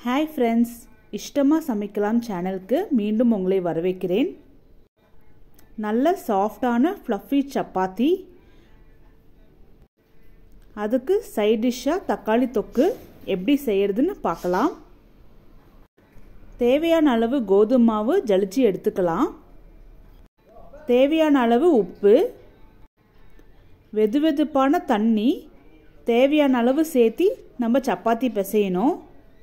hi friends இஷ்டமாக சமைக்கலாம் சேனலுக்கு மீண்டும் உங்களை வரவேற்கிறேன் நல்ல சாஃப்டான ஃப்ளஃபி சப்பாத்தி அதுக்கு சைட் டிஷ்ஷாக தக்காளி தொக்கு எப்படி செய்கிறதுன்னு பார்க்கலாம் தேவையான அளவு கோதுமை மாவு ஜலிச்சு எடுத்துக்கலாம் தேவையான அளவு உப்பு வெது வெதுப்பான தண்ணி தேவையான அளவு சேர்த்தி நம்ம சப்பாத்தி பிசையணும்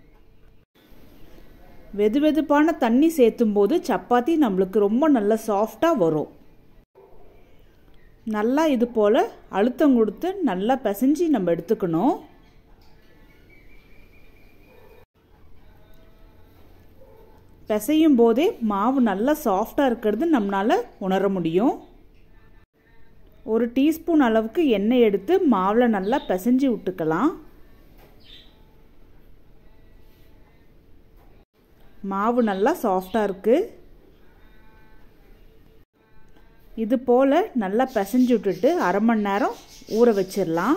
வெது வெதுப்பான தண்ணி சேர்த்தும் போது சப்பாத்தி நம்மளுக்கு ரொம்ப நல்ல சாஃப்டாக வரும் நல்லா இது போல் அழுத்தம் கொடுத்து நல்லா பிசைஞ்சு நம்ம எடுத்துக்கணும் பிசையும் போதே மாவு நல்லா சாஃப்டாக இருக்கிறது நம்மளால் உணர முடியும் ஒரு டீஸ்பூன் அளவுக்கு எண்ணெய் எடுத்து மாவில் நல்லா பிசைஞ்சு விட்டுக்கலாம் மாவு நல்லா சாஃப்டாக இருக்குது இது போல் நல்லா பிசைஞ்சு விட்டுட்டு அரை மணி நேரம் ஊற வச்சிடலாம்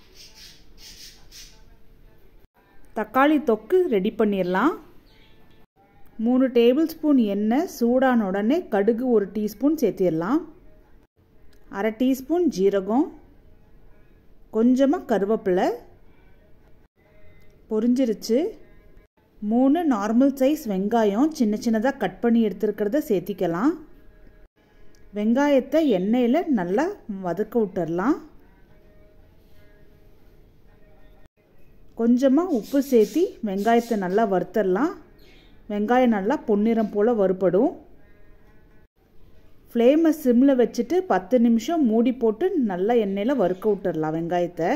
தக்காளி தொக்கு ரெடி பண்ணிடலாம் மூணு டேபிள் ஸ்பூன் எண்ணெய் சூடான உடனே கடுகு ஒரு டீஸ்பூன் சேர்த்திடலாம் அரை டீஸ்பூன் ஜீரகம் கொஞ்சமாக கருவேப்பிலை பொரிஞ்சிருச்சு மூணு நார்மல் சைஸ் வெங்காயம் சின்ன சின்னதாக கட் பண்ணி எடுத்துருக்கிறத சேர்த்திக்கலாம் வெங்காயத்தை எண்ணெயில் நல்லா வதக்க விட்டுடலாம் கொஞ்சமாக உப்பு சேர்த்தி வெங்காயத்தை நல்லா வறுத்தரலாம் வெங்காயம் நல்லா பொன்னிறம் போல் வறுபடும் ஃப்ளேமை சிம்மில் வச்சுட்டு பத்து நிமிஷம் மூடி போட்டு நல்லா எண்ணெயில் வறுக்க விட்டுடலாம் வெங்காயத்தை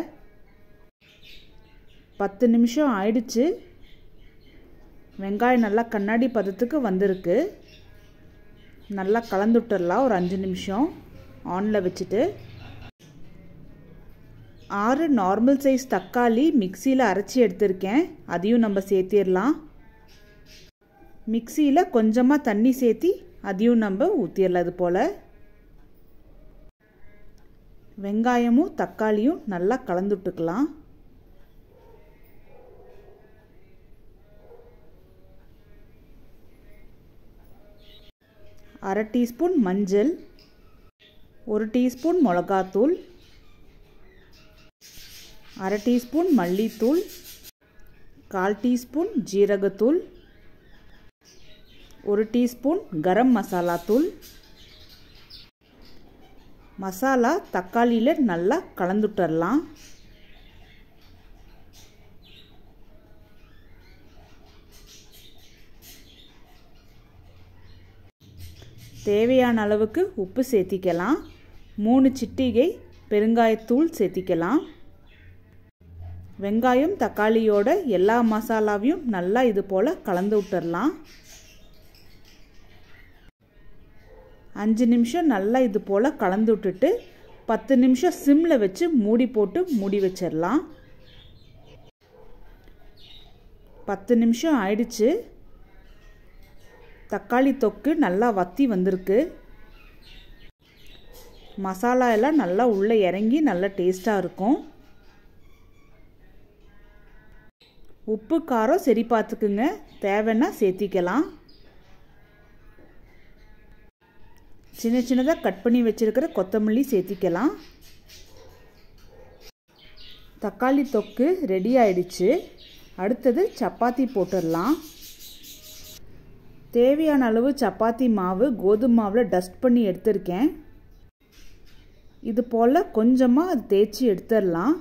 பத்து நிமிஷம் ஆயிடுச்சு வெங்காயம் நல்லா கண்ணாடி பதத்துக்கு வந்திருக்கு நல்லா கலந்து விட்டுடலாம் ஒரு அஞ்சு நிமிஷம் ஆனில் வச்சுட்டு ஆறு நார்மல் சைஸ் தக்காளி மிக்சியில் அரைச்சி எடுத்திருக்கேன் அதையும் நம்ம சேர்த்திடலாம் மிக்சியில் கொஞ்சமாக தண்ணி சேர்த்தி அதையும் நம்ம ஊற்றிடலாம் இது போல் வெங்காயமும் தக்காளியும் நல்லா கலந்து விட்டுக்கலாம் அரை டீஸ்பூன் மஞ்சள் ஒரு டீஸ்பூன் மிளகாத்தூள் அரை டீஸ்பூன் மல்லித்தூள் கால் டீஸ்பூன் ஜீரகத்தூள் ஒரு டீஸ்பூன் கரம் மசாலா தூள் மசாலா தக்காளியில் நல்லா கலந்துட்டரலாம் தேவையான அளவுக்கு உப்பு சேர்த்திக்கலாம் மூணு சிட்டிகை பெருங்காயத்தூள் சேர்த்திக்கலாம் வெங்காயம் தக்காளியோட எல்லா மசாலாவையும் நல்லா இது போல் கலந்து விட்டுறலாம் அஞ்சு நிமிஷம் நல்லா இது போல் கலந்து விட்டுட்டு பத்து நிமிஷம் சிம்மில் வச்சு மூடி போட்டு மூடி வச்சிடலாம் பத்து நிமிஷம் ஆயிடுச்சு தக்காளி தொக்கு நல்லா வத்தி வந்திருக்கு மசாலா எல்லாம் நல்லா உள்ளே இறங்கி நல்லா டேஸ்ட்டாக இருக்கும் உப்பு காரம் சரி பார்த்துக்குங்க தேவைன்னா சேர்த்திக்கலாம் சின்ன சின்னதாக கட் பண்ணி வச்சுருக்கிற கொத்தமல்லி சேர்த்திக்கலாம் தக்காளி தொக்கு ரெடி ஆயிடுச்சு அடுத்தது சப்பாத்தி போட்டுடலாம் தேவையான அளவு சப்பாத்தி மாவு கோதுமை மாவில் டஸ்ட் பண்ணி எடுத்திருக்கேன் இது போல் கொஞ்சமாக அது தேய்ச்சி எடுத்துடலாம்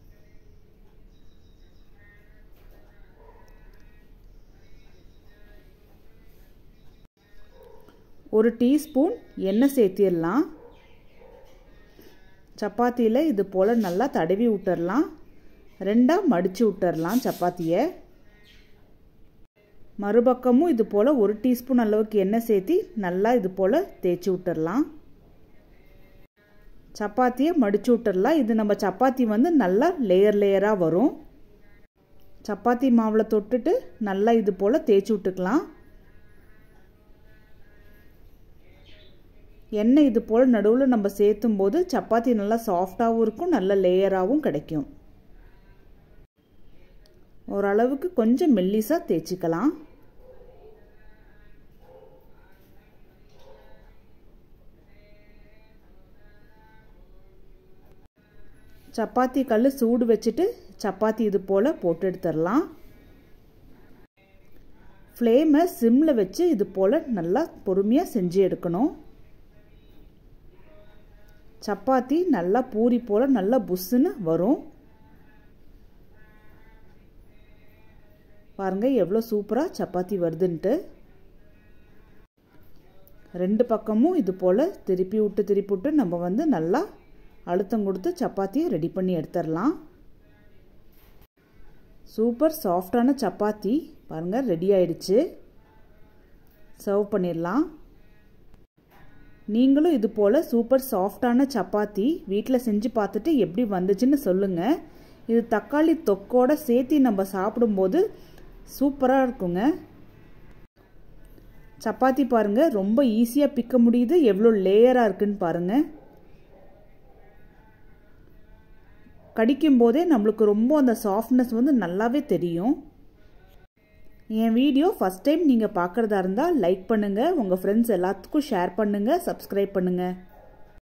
ஒரு டீஸ்பூன் எண்ணெய் சேர்த்திடலாம் சப்பாத்தியில் இது போல் நல்லா தடவி விட்டுறலாம் ரெண்டாக மடித்து விட்டுறலாம் சப்பாத்தியை மறுபக்கமும் இது போல் ஒரு டீஸ்பூன் அளவுக்கு எண்ணெய் சேர்த்தி நல்லா இது போல் தேய்ச்சி விட்டுறலாம் சப்பாத்தியை மடித்து விட்டுறலாம் இது நம்ம சப்பாத்தி வந்து நல்லா லேயர் லேயராக வரும் சப்பாத்தி மாவில் தொட்டுட்டு நல்லா இது போல் தேய்ச்சி விட்டுக்கலாம் எண்ணெய் இது போல் நடுவில் நம்ம சேர்த்தும் போது சப்பாத்தி நல்லா சாஃப்டாகவும் இருக்கும் நல்ல லேயராகவும் கிடைக்கும் ஓரளவுக்கு கொஞ்சம் மெல்லிஸாக தேய்ச்சிக்கலாம் சப்பாத்தி கல் சூடு வச்சுட்டு சப்பாத்தி இது போல் போட்டு எடுத்துடலாம் ஃப்ளேமை சிம்மில் வச்சு இது போல் நல்லா பொறுமையாக செஞ்சு எடுக்கணும் சப்பாத்தி நல்லா பூரி போல் நல்லா புஷ்ஷுன்னு வரும் பாருங்கள் எவ்வளோ சூப்பராக சப்பாத்தி வருதுன்ட்டு ரெண்டு பக்கமும் இது போல் திருப்பி விட்டு திருப்பி விட்டு நம்ம வந்து நல்லா அழுத்தம் கொடுத்து சப்பாத்தியை ரெடி பண்ணி எடுத்துடலாம் சூப்பர் சாஃப்டான சப்பாத்தி பாருங்கள் ரெடி ஆயிடுச்சு சர்வ் பண்ணிடலாம் நீங்களும் இது போல் சூப்பர் சாஃப்டான சப்பாத்தி வீட்டில் செஞ்சு பார்த்துட்டு எப்படி வந்துச்சுன்னு சொல்லுங்கள் இது தக்காளி தொக்கோட சேர்த்து நம்ம சாப்பிடும்போது சூப்பராக இருக்குங்க சப்பாத்தி பாருங்கள் ரொம்ப ஈஸியாக பிக்க முடியுது எவ்வளோ லேயராக இருக்குன்னு பாருங்கள் கடிக்கும் போதே நம்மளுக்கு ரொம்ப அந்த சாஃப்ட்னஸ் வந்து நல்லாவே தெரியும் என் வீடியோ ஃபஸ்ட் டைம் நீங்கள் பார்க்குறதா இருந்தால் லைக் பண்ணுங்கள் உங்கள் ஃப்ரெண்ட்ஸ் எல்லாத்துக்கும் ஷேர் பண்ணுங்கள் சப்ஸ்கிரைப் பண்ணுங்கள்